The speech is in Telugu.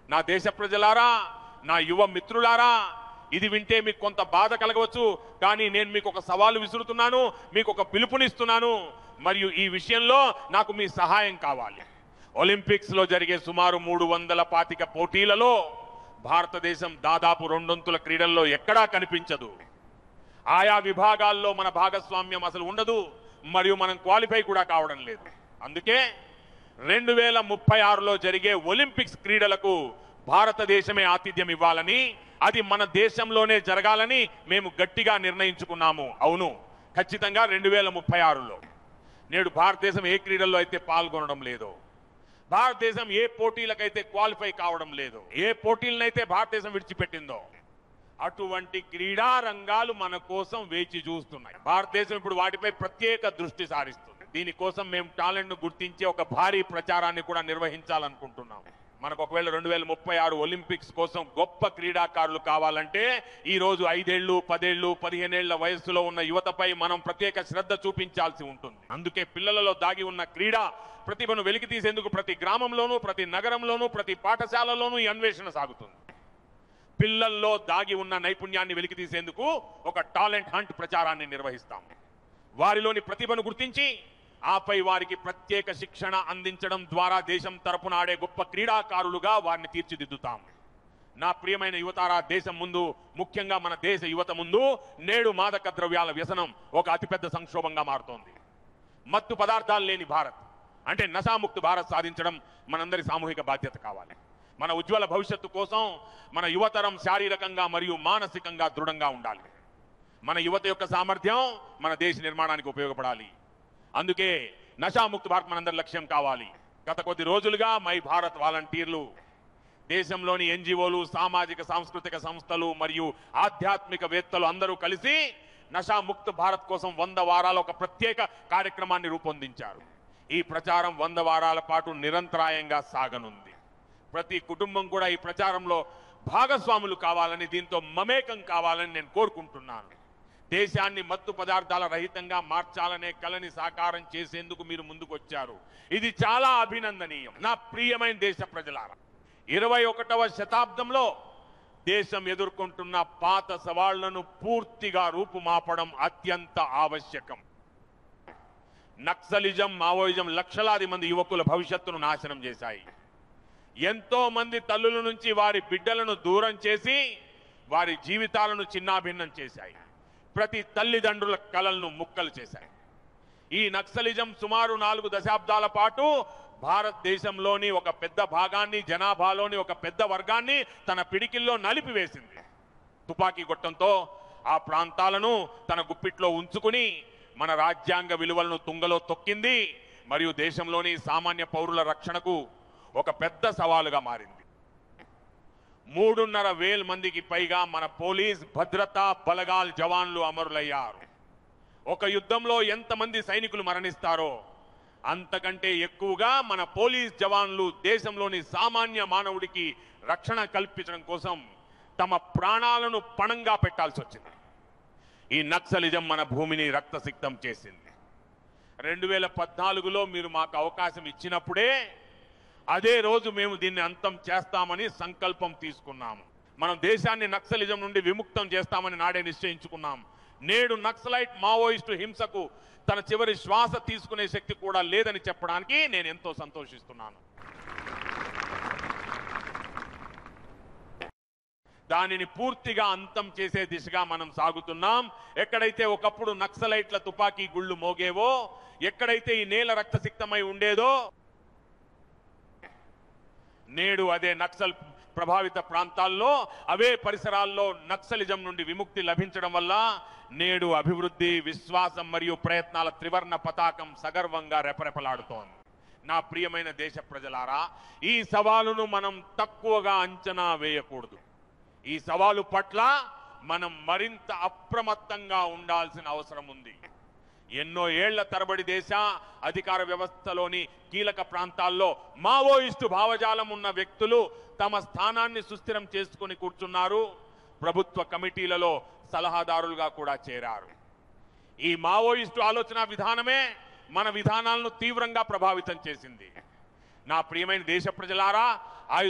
నా దేశ ప్రజలారా నా యువ మిత్రులారా ఇది వింటే మీకు కొంత బాధ కలగవచ్చు కానీ నేను మీకు ఒక సవాలు విసురుతున్నాను మీకు ఒక పిలుపునిస్తున్నాను మరియు ఈ విషయంలో నాకు మీ సహాయం కావాలి ఒలింపిక్స్ లో జరిగే సుమారు మూడు వందల పాతిక పోటీలలో భారతదేశం దాదాపు రెండొంతుల క్రీడల్లో ఎక్కడా కనిపించదు ఆయా విభాగాల్లో మన భాగస్వామ్యం అసలు ఉండదు మరియు మనం క్వాలిఫై కూడా కావడం లేదు అందుకే రెండు వేల ముప్పై ఆరులో జరిగే ఒలింపిక్స్ క్రీడలకు భారతదేశమే ఆతిథ్యం ఇవ్వాలని అది మన దేశంలోనే జరగాలని మేము గట్టిగా నిర్ణయించుకున్నాము అవును ఖచ్చితంగా రెండు వేల ముప్పై ఆరులో నేడు భారతదేశం ఏ క్రీడల్లో అయితే పాల్గొనడం లేదో భారతదేశం ఏ పోటీలకైతే క్వాలిఫై కావడం లేదు ఏ పోటీలనైతే భారతదేశం విడిచిపెట్టిందో అటువంటి క్రీడా రంగాలు మన కోసం వేచి చూస్తున్నాయి భారతదేశం ఇప్పుడు వాటిపై ప్రత్యేక దృష్టి సారిస్తుంది దీనికోసం మేము టాలెంట్ ను గుర్తించే ఒక భారీ ప్రచారాన్ని కూడా నిర్వహించాలనుకుంటున్నాం మనకు ఒకవేళ రెండు వేల ముప్పై ఆరు ఒలింపిక్స్ కోసం గొప్ప క్రీడాకారులు కావాలంటే ఈ రోజు ఐదేళ్లు పదేళ్లు పదిహేనేళ్ల వయస్సులో ఉన్న యువతపై మనం ప్రత్యేక శ్రద్ధ చూపించాల్సి ఉంటుంది అందుకే పిల్లలలో దాగి ఉన్న క్రీడా ప్రతిభను వెలికి తీసేందుకు ప్రతి గ్రామంలోనూ ప్రతి నగరంలోనూ ప్రతి పాఠశాలలోనూ ఈ అన్వేషణ సాగుతుంది పిల్లల్లో దాగి ఉన్న నైపుణ్యాన్ని వెలికి తీసేందుకు ఒక టాలెంట్ హంట్ ప్రచారాన్ని నిర్వహిస్తాం వారిలోని ప్రతిభను గుర్తించి ఆపై వారికి ప్రత్యేక శిక్షణ అందించడం ద్వారా దేశం తరపున ఆడే గొప్ప క్రీడాకారులుగా వారిని తీర్చిదిద్దుతాం నా ప్రియమైన యువతారా దేశం ముందు ముఖ్యంగా మన దేశ యువత ముందు నేడు మాదక ద్రవ్యాల వ్యసనం ఒక అతిపెద్ద సంక్షోభంగా మారుతోంది మత్తు పదార్థాలు లేని భారత్ అంటే నశాముక్త భారత్ సాధించడం మనందరి సామూహిక బాధ్యత కావాలి మన ఉజ్వల భవిష్యత్తు కోసం మన యువతరం శారీరకంగా మరియు మానసికంగా దృఢంగా ఉండాలి మన యువత యొక్క సామర్థ్యం మన దేశ నిర్మాణానికి ఉపయోగపడాలి అందుకే నశాముక్త భారత్ మనందరి లక్ష్యం కావాలి గత కొద్ది రోజులుగా మై భారత్ వాలంటీర్లు దేశంలోని ఎన్జిఓలు సామాజిక సాంస్కృతిక సంస్థలు మరియు ఆధ్యాత్మిక వేత్తలు అందరూ కలిసి నషాముక్త భారత్ కోసం వంద వారాల ఒక ప్రత్యేక కార్యక్రమాన్ని రూపొందించారు ఈ ప్రచారం వంద వారాల పాటు నిరంతరాయంగా సాగనుంది ప్రతి కుటుంబం కూడా ఈ ప్రచారంలో భాగస్వాములు కావాలని దీంతో మమేకం కావాలని నేను కోరుకుంటున్నాను దేశాన్ని మత్తు పదార్థాల రహితంగా మార్చాలనే కలని సాకారం చేసేందుకు మీరు ముందుకు వచ్చారు ఇది చాలా అభినందనీయం నా ప్రియమైన దేశ ప్రజలారా ఇరవై ఒకటవ శతాబ్దంలో దేశం ఎదుర్కొంటున్న పాత సవాళ్లను పూర్తిగా రూపుమాపడం అత్యంత ఆవశ్యకం నక్సలిజం మావోయిజం లక్షలాది మంది యువకుల భవిష్యత్తును నాశనం చేశాయి ఎంతో మంది తల్లుల నుంచి వారి బిడ్డలను దూరం చేసి వారి జీవితాలను చిన్నాభిన్నం చేశాయి ప్రతి తల్లిదండ్రుల కలలను ముక్కలు చేశాయి ఈ నక్సలిజం సుమారు నాలుగు దశాబ్దాల పాటు భారతదేశంలోని ఒక పెద్ద భాగాన్ని జనాభాలోని ఒక పెద్ద వర్గాన్ని తన పిడికిల్లో నలిపివేసింది తుపాకీ గొట్టంతో ఆ ప్రాంతాలను తన గుప్పిట్లో ఉంచుకుని మన రాజ్యాంగ విలువలను తుంగలో తొక్కింది మరియు దేశంలోని సామాన్య పౌరుల రక్షణకు ఒక పెద్ద సవాలుగా మారింది మూడున్నర వేల మందికి పైగా మన పోలీస్ భద్రతా బలగాల్ జవాన్లు అమరులయ్యారు ఒక యుద్ధంలో ఎంతమంది సైనికులు మరణిస్తారో అంతకంటే ఎక్కువగా మన పోలీస్ జవాన్లు దేశంలోని సామాన్య మానవుడికి రక్షణ కల్పించడం కోసం తమ ప్రాణాలను పణంగా పెట్టాల్సి వచ్చింది ఈ నక్సలిజం మన భూమిని రక్తసిక్తం చేసింది రెండు వేల పద్నాలుగులో మీరు మాకు అవకాశం ఇచ్చినప్పుడే అదే రోజు మేము దీన్ని అంతం చేస్తామని సంకల్పం తీసుకున్నాము మనం దేశాన్ని నక్సలిజం నుండి విముక్తం చేస్తామని నాడే నిశ్చయించుకున్నాం నేడు నక్సలైట్ మావోయిస్టు హింసకు తన చివరి శ్వాస తీసుకునే శక్తి కూడా లేదని చెప్పడానికి నేను ఎంతో సంతోషిస్తున్నాను దానిని పూర్తిగా అంతం చేసే దిశగా మనం సాగుతున్నాం ఎక్కడైతే ఒకప్పుడు నక్సలైట్ల తుపాకీ గుళ్ళు మోగేవో ఎక్కడైతే ఈ నేల రక్తసిక్తమై ఉండేదో నేడు అదే నక్సల్ ప్రభావిత ప్రాంతాల్లో అవే పరిసరాల్లో నక్సలిజం నుండి విముక్తి లభించడం వల్ల నేడు అభివృద్ధి విశ్వాసం మరియు ప్రయత్నాల త్రివర్ణ పతాకం సగర్వంగా రెపరెపలాడుతోంది నా ప్రియమైన దేశ ప్రజలారా ఈ సవాలును మనం తక్కువగా అంచనా వేయకూడదు ఈ సవాలు పట్ల మనం మరింత అప్రమత్తంగా ఉండాల్సిన అవసరం ఉంది ఎన్నో ఏళ్ల తరబడి దేశ అధికార వ్యవస్థలోని కీలక ప్రాంతాల్లో మావోయిస్టు భావజాలం ఉన్న వ్యక్తులు తమ స్థానాన్ని సుస్థిరం చేసుకుని కూర్చున్నారు ప్రభుత్వ కమిటీలలో సలహాదారులుగా కూడా చేరారు ఈ మావోయిస్టు ఆలోచన విధానమే మన విధానాలను తీవ్రంగా ప్రభావితం చేసింది నా ప్రియమైన దేశ ప్రజలారా